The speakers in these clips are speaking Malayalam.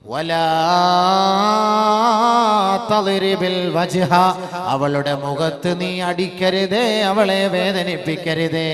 വലാ തളിരിബിൽ വജ്ഹ. അവളുടെ മുഖത്ത് നീ അടിക്കരുതേ അവളെ വേദനിപ്പിക്കരുതേ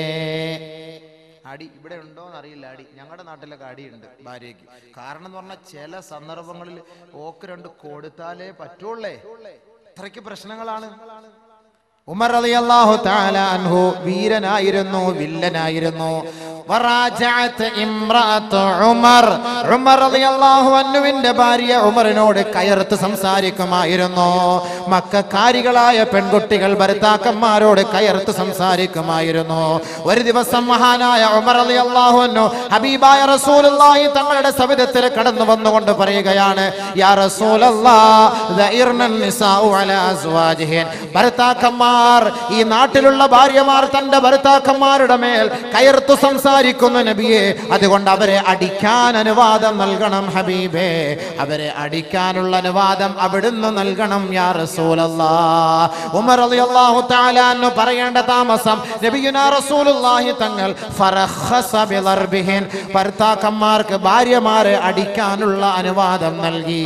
അടി ഇവിടെ ഉണ്ടോ എന്നറിയില്ല അടി ഞങ്ങളുടെ നാട്ടിലൊക്കെ അടിയുണ്ട് ഭാര്യയ്ക്ക് കാരണം എന്ന് പറഞ്ഞാൽ ചില സന്ദർഭങ്ങളിൽ ഓക്ക് രണ്ട് കൊടുത്താലേ പറ്റുള്ളേ അത്രയ്ക്ക് പ്രശ്നങ്ങളാണ് ഉമർ റളിയല്ലാഹു തആല അൻഹു വീരനായിരുന്നു വില്ലനായിരുന്നു വറാജഅത്ത് ഇംറഅത്ത് ഉമർ ഉമർ റളിയല്ലാഹു അൻഹുവിന്റെ ഭാര്യ ഉമറിനോട് കയർത്ത് സംസാരിക്കുമായിരുന്നു മക്കാരികളായ പെൺകുട്ടികൾ ഭർത്താക്കന്മാരോട് കയർത്ത് സംസാരിക്കുമായിരുന്നു ഒരു ദിവസം മഹാനായ ഉമർ റളിയല്ലാഹു അൻഹു ഹബീബായ റസൂലുള്ളാഹി തങ്ങളുടെ സവിധത്തിൽ കടന്നു വന്നുകൊണ്ട് പറയുകയാണ് യാ റസൂലല്ലാഹ് ദഇർനൻ നിസാഉ അലാ അസ്വാജിഹിൻ ഭർത്താക്കന്മാർ ഈ നാട്ടിലുള്ള ഭാര്യമാർ തന്റെ ഭർത്താക്കന്മാരുടെ മേൽ കയർത്തു സംസാരിക്കുന്നു നബിയെ അതുകൊണ്ട് അവരെ അടിക്കാൻ അനുവാദം നൽകണം ഹബീബേ അവരെ അടിക്കാനുള്ള അനുവാദം അവിടുന്ന് നൽകണം യാ റസൂലല്ലാ ഉമർ റളിയല്ലാഹു തആല അൻഹു പറയേണ്ട താമസം നബിയുനാ റസൂലുള്ളാഹി തങ്ങൾ ഫറഖസ ബിളർബിഹിൻ ഭർത്താക്കന്മാർക്ക് ഭാര്യമാരെ അടിക്കാനുള്ള അനുവാദം നൽകി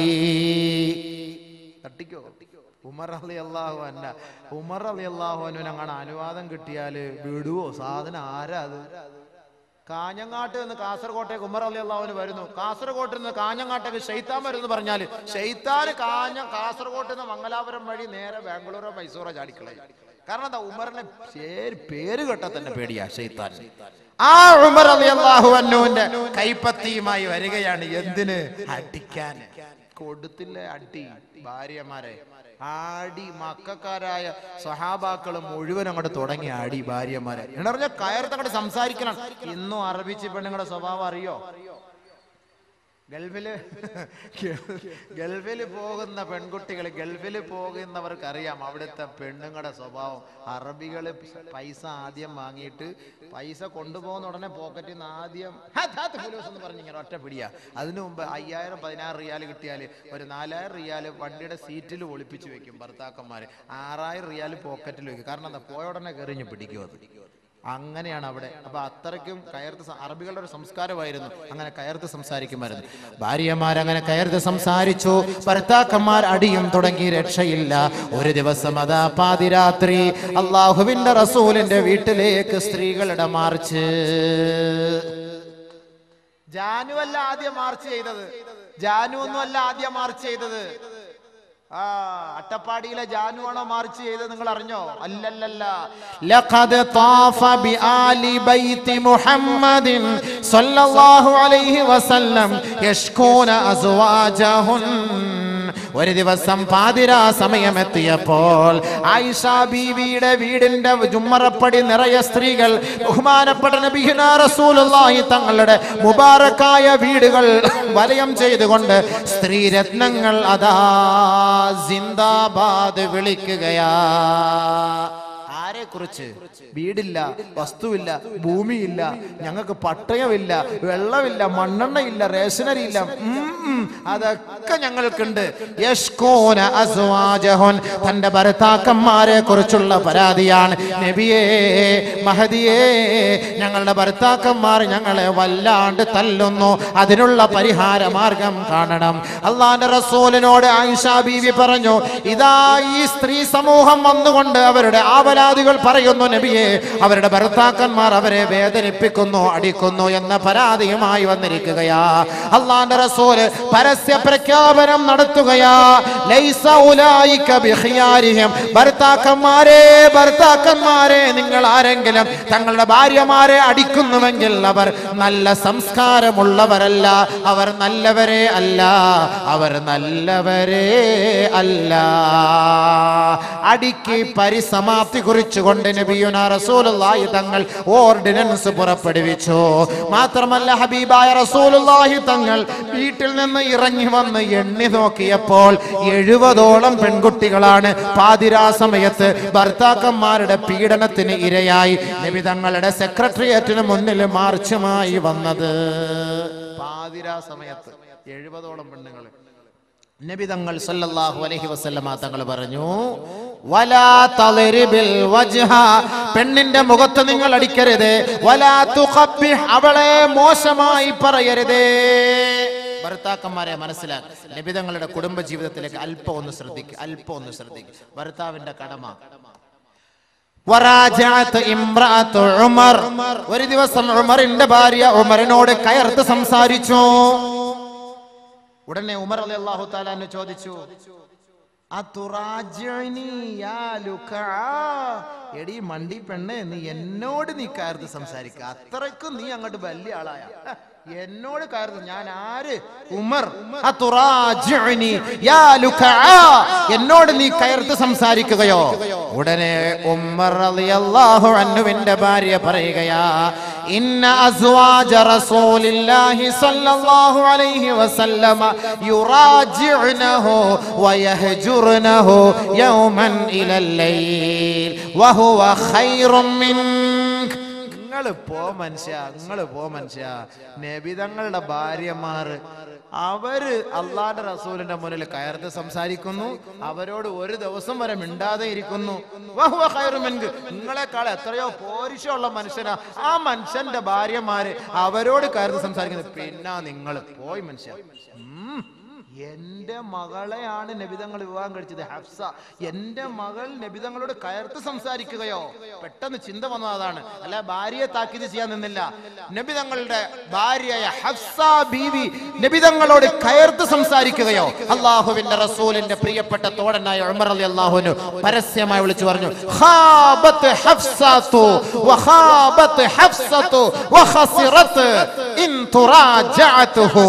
തട്ടിക്കോ ഉമർ അലി അള്ളാഹു അന്ന ഉമർ അലി അള്ളാഹു അനുവിന് അങ്ങനെ അനുവാദം കിട്ടിയാല് വിടുവോ സാധനം ആരാ അത് കാഞ്ഞങ്ങാട്ട് നിന്ന് കാസർകോട്ടേക്ക് ഉമർ അലി അള്ളാഹുവിന് വരുന്നു കാസർകോട്ടിൽ നിന്ന് കാഞ്ഞങ്ങാട്ടേക്ക് ഷെയ്ത്താൻ വരുന്നു പറഞ്ഞാല് ഷെയ്ത്താന് കാഞ്ഞ കാസർകോട്ട് നിന്ന് മംഗലാപുരം വഴി നേരെ ബാംഗ്ലൂരോ മൈസൂറോ ചാടിക്കളയും കാരണം എന്താ ഉമറിനെ പേര് പേര് കേട്ടാ തന്നെ പേടിയാ ഷെയ്ത്താൻ ആ ഉമർ അലി അള്ളാഹു അന്നുവിന്റെ കൈപ്പത്തിയുമായി വരികയാണ് എന്തിന് അടിക്കാൻ കൊടുത്തില്ല അടി ഭാര്യമാരെ ആടി മക്കാരായ സഹാബാക്കൾ മുഴുവൻ അങ്ങോട്ട് തുടങ്ങി ആടി ഭാര്യമാരെ എന്ന് പറഞ്ഞാൽ കയർത്തങ്ങോട്ട് സംസാരിക്കണം ഇന്നും അറബിച്ച് പെണ്ണുങ്ങളുടെ സ്വഭാവം അറിയോ ഗൾഫില് ഗൾഫില് പോകുന്ന പെൺകുട്ടികൾ ഗൾഫിൽ പോകുന്നവർക്ക് അറിയാം അവിടുത്തെ പെണ്ണുങ്ങളുടെ സ്വഭാവം അറബികള് പൈസ ആദ്യം വാങ്ങിയിട്ട് പൈസ കൊണ്ടുപോകുന്ന ഉടനെ പോക്കറ്റിൽ നിന്ന് ആദ്യം ഹദാത്ത് ഫുലൂസ് എന്ന് പറഞ്ഞ് ഇങ്ങനെ ഒറ്റ പിടിയാ അതിനു മുമ്പ് അയ്യായിരം പതിനാറ് റിയാൽ കിട്ടിയാൽ ഒരു നാലായിരം റിയാൽ വണ്ടിയുടെ സീറ്റിൽ ഒളിപ്പിച്ച് വെക്കും ഭർത്താക്കന്മാര് ആറായിരം റിയാൽ പോക്കറ്റിൽ വെക്കും കാരണം എന്താ പോയ ഉടനെ കയറിഞ്ഞ് പിടിക്കും അത് അങ്ങനെയാണ് അവിടെ അപ്പൊ അത്രയ്ക്കും കയർത്ത് സ- അറബികളുടെ ഒരു സംസ്കാരമായിരുന്നു അങ്ങനെ കയർത്ത് സംസാരിക്കുമായിരുന്നു ഭാര്യമാർ അങ്ങനെ കയർത്ത് സംസാരിച്ചു ഭർത്താക്കന്മാർ അടിയും തുടങ്ങി രക്ഷയില്ല ഒരു ദിവസം അതാ പാതിരാത്രി അള്ളാഹുവിന്റെ റസൂലിന്റെ വീട്ടിലേക്ക് സ്ത്രീകളുടെ മാർച്ച് ജാനു അല്ല ആദ്യം മാർച്ച് ചെയ്തത് ജാനു ഒന്നും അല്ല ആദ്യം മാർച്ച് ചെയ്തത് ആ അട്ടപ്പാടിയിലെ ജാനു ആണോ മാർച്ച് ചെയ്തത് നിങ്ങൾ അറിഞ്ഞോ അല്ലല്ലല്ല ലഖദ് طاف بآل بيت محمد صلى الله عليه وسلم يشكون أزواجهن ഒരു ദിവസം പാതിരാ സമയമെത്തിയപ്പോൾ ആയിഷ ബീവിയുടെ വീടിന്റെ ജുമ്മറപ്പടി നിറയെ സ്ത്രീകൾ ബഹുമാനപ്പെട്ട നബിഹുനാ റസൂലുള്ളാഹി തങ്ങളുടെ മുബാറക്കായ വീടുകൾ വലയം ചെയ്തുകൊണ്ട് സ്ത്രീരത്നങ്ങൾ അതാ സിന്ദാബാദ് വിളിക്കുകയാ ആരെ കുറിച്ച് വീടില്ല വസ്തുവില്ല ഭൂമിയില്ല ഞങ്ങൾക്ക് പട്ടയമില്ല വെള്ളമില്ല മണ്ണെണ്ണയില്ല റേഷനറി ഇല്ല ഉം, ഉം, അതൊക്കെ ഞങ്ങൾക്കുണ്ട് യഷ്കോന അസ്വാജഹുൻ തന്റെ ഭർത്താക്കന്മാരെ കുറിച്ചുള്ള പരാതിയാണ് നബിയേ മഹദിയേ ഞങ്ങളുടെ ഭർത്താക്കന്മാർ ഞങ്ങളെ വല്ലാണ്ട് തല്ലുന്നു അതിനുള്ള പരിഹാര മാർഗം കാണണം അള്ളാന്റെ റസൂലിനോട് ആയിഷ ബീവി പറഞ്ഞു ഇതാ ഈ സ്ത്രീ സമൂഹം വന്നുകൊണ്ട് അവരുടെ ആവലാദികൾ പറയുന്നു നബിയെ അവരുടെ ഭർത്താക്കന്മാർ അവരെ വേദനിപ്പിക്കുന്നു അടിക്കുന്നു എന്ന പരാതിയുമായി വന്നിരിക്കുകയാ അള്ളാന്റെ റസൂല് പരസ്യ പ്രഖ്യാപനം നടത്തുകയാ ലൈസ ഉലായിക ബിഖിയാരിഹിം ഭർത്താക്കന്മാരെ ഭർത്താക്കന്മാരെ നിങ്ങൾ ആരെങ്കിലും തങ്ങളുടെ ഭാര്യമാരെ അടിക്കുന്നുവെങ്കിൽ അവർ നല്ല സംസ്കാരമുള്ളവരല്ല അവർ നല്ലവരെ അല്ല അവർ നല്ലവരെ അല്ല അടിക്ക് പരിസമാപ്തി കുറിച്ചുകൊണ്ട് നബിയുന റസൂലുള്ളാഹി തങ്ങൾ ഓർഡിനൻസ് പുറപ്പെടുവിച്ചു മാത്രമല്ല ഹബീബായ റസൂലുള്ളാഹി തങ്ങൾ വീട്ടിൽ നിന്ന് ഇറങ്ങി വന്ന് എണ്ണി നോക്കിയപ്പോൾ എഴുപതോളം പെൺകുട്ടികളാണ് പാതിരാ സമയത്ത് ഭർത്താക്കന്മാരുടെ പീഡനത്തിന് ഇരയായി നബി തങ്ങളുടെ സെക്രട്ടേറിയറ്റിന് മുന്നിൽ മാർച്ചുമായി വന്നത് പാതിരാ സമയത്ത് എഴുപതോളം പെണ്ണുങ്ങൾ നബി തങ്ങൾ സല്ലല്ലാഹു അലൈഹി വസല്ലമ തങ്ങൾ പറഞ്ഞു വലാ തളിരിബിൽ വജ്ഹ പെണ്ണിന്റെ മുഖത്ത് നിങ്ങൾ അടിക്കരുത് വലാ തുഖബ്ബിഹ് അവളെ മോശമായി പറയരുതേ ഭർത്താക്കന്മാരെ മനസ്സിലാക്കി നബിതങ്ങളുടെ കുടുംബ ജീവിതത്തിലേക്ക് അല്പം ഒന്ന് ശ്രദ്ധിക്കുക അല്പം ഒന്ന് ശ്രദ്ധിക്കുക ഭർത്താവിന്റെ കടമ വറാജഅത്ത് ഇംറഅത്തു ഉമർ ഒരു ദിവസം ഉമറിന്റെ ഭാര്യ ഉമറിനോട് കയർത്ത് സംസാരിച്ചു ഉടനെ ഉമർ അലി അള്ളാഹു താലാന്ന് ചോദിച്ചു "അതുറാജിഉനി യാ ലുക്ആ?" എടീ മണ്ടി പെണ്ണെ നീ എന്നോട് നീ കയർത്ത് സംസാരിക്ക അത്രയ്ക്കും നീ അങ്ങോട്ട് വലിയ ആളായ ഹ, എന്നോട് കയർത്ത് ഞാൻ ആര് ഉമർ "അതുറാജിഉനി യാ ലുക്ആ?" എന്നോട് നീ കയർത്ത് സംസാരിക്കുകയോ ഉടനെ ഉമർ റളിയല്ലാഹു അൻഹുവിന്റെ ഭാര്യ പറയുകയാ ഇന്ന അസ്വാജ റസൂലില്ലാഹി സ്വല്ലല്ലാഹു അലൈഹി വസല്ലമ യുറാജിഉനഹു വയഹ്ജുർനഹു യൗമൻ ഇലൽ ലൈൽ വഹുവ ഖൈറും മിൻക നിങ്ങൾ പോ മനുഷ്യ നിങ്ങൾ പോ മനുഷ്യ നബിതങ്ങളുടെ ഭാര്യമാർ അവര് അള്ളാന്റെ റസൂലിന്റെ മുന്നിൽ കയർത്ത് സംസാരിക്കുന്നു അവരോട് ഒരു ദിവസം വരെ മിണ്ടാതെ ഇരിക്കുന്നു വഹുവ ഖൈറും മിൻക. നിങ്ങളെക്കാൾ എത്രയോ പോരിശമുള്ള മനുഷ്യനാ ആ മനുഷ്യന്റെ ഭാര്യമാര് അവരോട് കയർത്ത് സംസാരിക്കുന്നത് പിന്നെ നിങ്ങൾ പോയി മനുഷ്യ ഉം. എന്റെ മകളെയാണ് നബിതങ്ങൾ വിവാഹം കഴിച്ചത് ഹഫ്സ എന്റെ മകൾ നബിതങ്ങളോട് കയർത്ത് സംസാരിക്കുകയോ പെട്ടെന്ന് ചിന്ത വന്നത് അതാണ് അല്ല ഭാര്യയെ താക്കീത് ചെയ്യാൻ നിന്നില്ല നബിതങ്ങളുടെ ഭാര്യയായ ഹഫ്സ ബീവി നബിതങ്ങളോട് കയർത്ത് സംസാരിക്കുകയോ അള്ളാഹുവിന്റെ റസൂലിന്റെ പ്രിയപ്പെട്ട തോടനായ ഉമർ അലി അള്ളാഹുവിന് പരസ്യമായി വിളിച്ചു പറഞ്ഞു ഖാബത്ത് ഹഫ്സത്തു വഖാബത്ത് ഹഫ്സത്തു വഖസിറത്ത് ഇൻ തുറാജഅതുഹു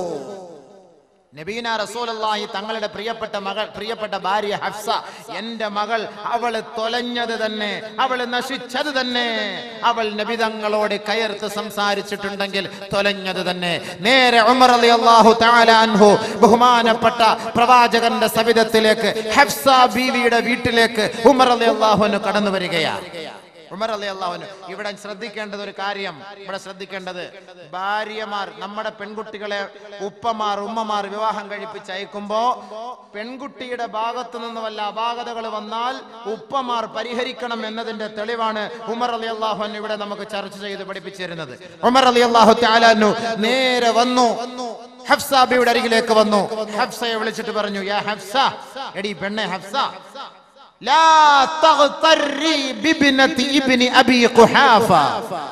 നബീന റസൂലല്ലാഹി തങ്ങളുടെ പ്രിയപ്പെട്ട മകൾ പ്രിയപ്പെട്ട ഭാര്യ ഹഫ്സ എന്റെ മകൾ അവള് തൊലഞ്ഞത് തന്നെ അവള് നശിച്ചത് തന്നെ അവൾ നബിതങ്ങളോട് കയർത്ത് സംസാരിച്ചിട്ടുണ്ടെങ്കിൽ തൊലഞ്ഞത് തന്നെ നേരെ ഉമർ അലി അള്ളാഹു അൻഹു ബഹുമാനപ്പെട്ട പ്രവാചകന്റെ സവിധത്തിലേക്ക് ഹഫ്സ ബീവിയുടെ വീട്ടിലേക്ക് ഉമർ അലി അള്ളാഹുന് കടന്നു വരികയാണ് ഉമർ അലി അള്ളാഹുന് ഇവിടെ ശ്രദ്ധിക്കേണ്ടത് ഒരു കാര്യം ഇവിടെ ശ്രദ്ധിക്കേണ്ടത് ഭാര്യമാർ നമ്മുടെ പെൺകുട്ടികളെ ഉപ്പമാർ ഉമ്മമാർ വിവാഹം കഴിപ്പിച്ച് അയക്കുമ്പോ പെൺകുട്ടിയുടെ ഭാഗത്തു നിന്ന് വല്ല അപാകതകൾ വന്നാൽ ഉപ്പമാർ പരിഹരിക്കണം എന്നതിന്റെ തെളിവാണ് ഉമർ അലി അള്ളാഹുൻ ഇവിടെ നമുക്ക് ചർച്ച ചെയ്ത് പഠിപ്പിച്ചിരുന്നത് ഉമർ അലി അള്ളാഹു ത്യാലു നേരെ വന്നു ഹഫ്സാബിയുടെ അരികിലേക്ക് വന്നു ഹഫ്സയെ വിളിച്ചിട്ട് പറഞ്ഞു യാ ഹഫ്സ എടി പെണ്ണെ ഹഫ്സ لا تغتري بابنة ابن أبي قحافة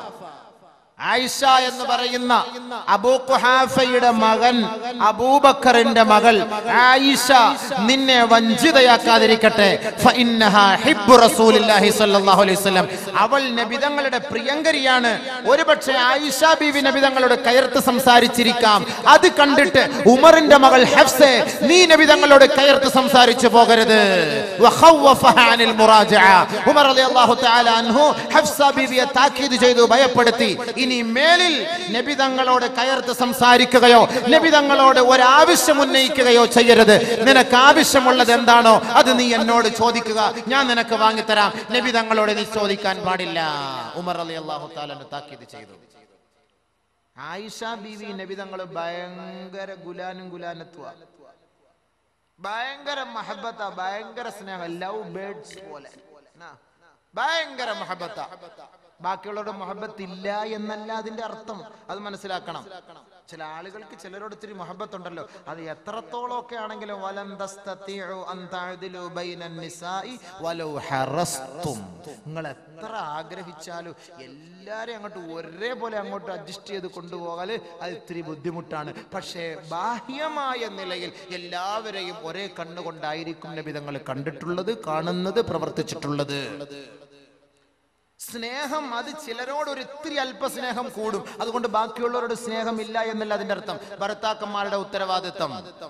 ആയിഷ എന്ന് പറയുന്ന അബൂ ഖുഹാഫയുടെ മകൻ അബൂബക്കറിന്റെ മകൾ ആയിഷ നിന്നെ വഞ്ചിതയാക്കാതിരിക്കട്ടെ ഫഇന്നഹാ ഹിബ്ബു റസൂലില്ലാഹി സ്വല്ലല്ലാഹു അലൈഹി വസല്ലം അവൾ നബിതങ്ങളുടെ പ്രിയങ്കരിയാണ് ഒരുപക്ഷെ ആയിഷ ബീവി നബിതങ്ങളോട് കയർത്ത് സംസാരിച്ചിരിക്കാം അത് കണ്ടിട്ട് ഉമറിന്റെ മകൾ ഹഫ്സെ നീ നബിതങ്ങളോട് കയർത്ത് സംസാരിച്ചു പോകരുത് വഖവ്വഫഹ അനിൽ മുറാജഅ ഉമർ റളിയല്ലാഹു തആല അൻഹു ഹഫ്സ ബീവിയെ താക്കീത് ചെയ്തു ഭയപ്പെടുത്തി ഇനി മേലിൽ നബി തങ്ങളോട് കയർത്ത് സംസാരിക്കുകയോ നബി തങ്ങളോട് ഒരാവശ്യം ഉന്നയിക്കുകയോ ചെയ്യരുത് നിനക്ക് ആവശ്യമുള്ളത് എന്താണോ അത് നീ എന്നോട് ചോദിക്കുക ഞാൻ നിനക്ക് വാങ്ങിത്തരാം നബി തങ്ങളോട് നീ ചോദിക്കാൻ പാടില്ല ഉമർ അലി അള്ളാഹു താലന്റെ താക്കീത് ചെയ്തു ആയിഷ ബീവി നബി തങ്ങൾ ഭയങ്കര ഗുലാനും ഗുലാനത്വ ഭയങ്കര മഹബത്ത ഭയങ്കര സ്നേഹം ലവ് ബേർഡ്സ് പോലെ ആ, ഭയങ്കര മഹബത്ത ബാക്കിയുള്ളവരുടെ മൊഹബത്ത് ഇല്ല എന്നല്ല അതിന്റെ അർത്ഥം അത് മനസ്സിലാക്കണം ചില ആളുകൾക്ക് ചിലരോട് ഇത്തിരി മൊഹബത്ത് ഉണ്ടല്ലോ അത് എത്രത്തോളം ഒക്കെ ആണെങ്കിലും വലം തസ്തതിഉ അൻ തഅദിലു ബൈനൻ നിസാഇ വലൗ ഹറസ്തും നിങ്ങൾ എത്ര ആഗ്രഹിച്ചാലും എല്ലാരെയും അങ്ങോട്ട് ഒരേപോലെ അങ്ങോട്ട് അഡ്ജസ്റ്റ് ചെയ്ത് കൊണ്ടുപോകാല് അത് ഇത്തിരി ബുദ്ധിമുട്ടാണ് പക്ഷേ ബാഹ്യമായ നിലയിൽ എല്ലാവരെയും ഒരേ കണ്ണുകൊണ്ടായിരിക്കും നബിതങ്ങൾ കണ്ടിട്ടുള്ളത് കാണുന്നത് പ്രവർത്തിച്ചിട്ടുള്ളത് സ്നേഹം അത് ചിലരോട് ഒരു ഇത്തിരി അല്പസ്നേഹം കൂടും അതുകൊണ്ട് ബാക്കിയുള്ളവരോട് സ്നേഹം ഇല്ല എന്നല്ല അതിന്റെ അർത്ഥം ഭർത്താക്കന്മാരുടെ ഉത്തരവാദിത്തം